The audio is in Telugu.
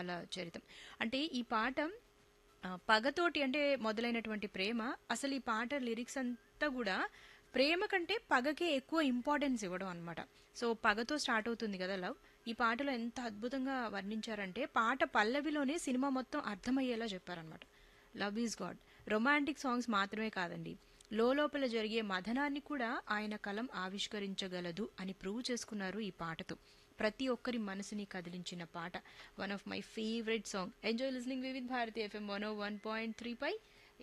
ప్రేమల చరితం అంటే ఈ పాట ఆ, పగతోటి అంటే మొదలైనటువంటి ప్రేమ అసలు ఈ పాట లిరిక్స్ అంతా కూడా ప్రేమ కంటే పగకే ఎక్కువ ఇంపార్టెన్స్ ఇవ్వడం అనమాట సో పగతో స్టార్ట్ అవుతుంది కదా లవ్ ఈ పాటలో ఎంత అద్భుతంగా వర్ణించారంటే పాట పల్లవిలోనే సినిమా మొత్తం అర్థమయ్యేలా చెప్పారనమాట love is god romantic songs మాత్రమే కాదండి లోపల జరిగే మథనాన్ని కూడా ఆయన కలం ఆవిష్కరించగలదు అని ప్రూవ్ చేసుకున్నారు ఈ పాటతో ప్రతి ఒక్కరి మనసుని కదిలించిన పాట one of my favourite song enjoy listening Vividh Bharati FM one one point three pi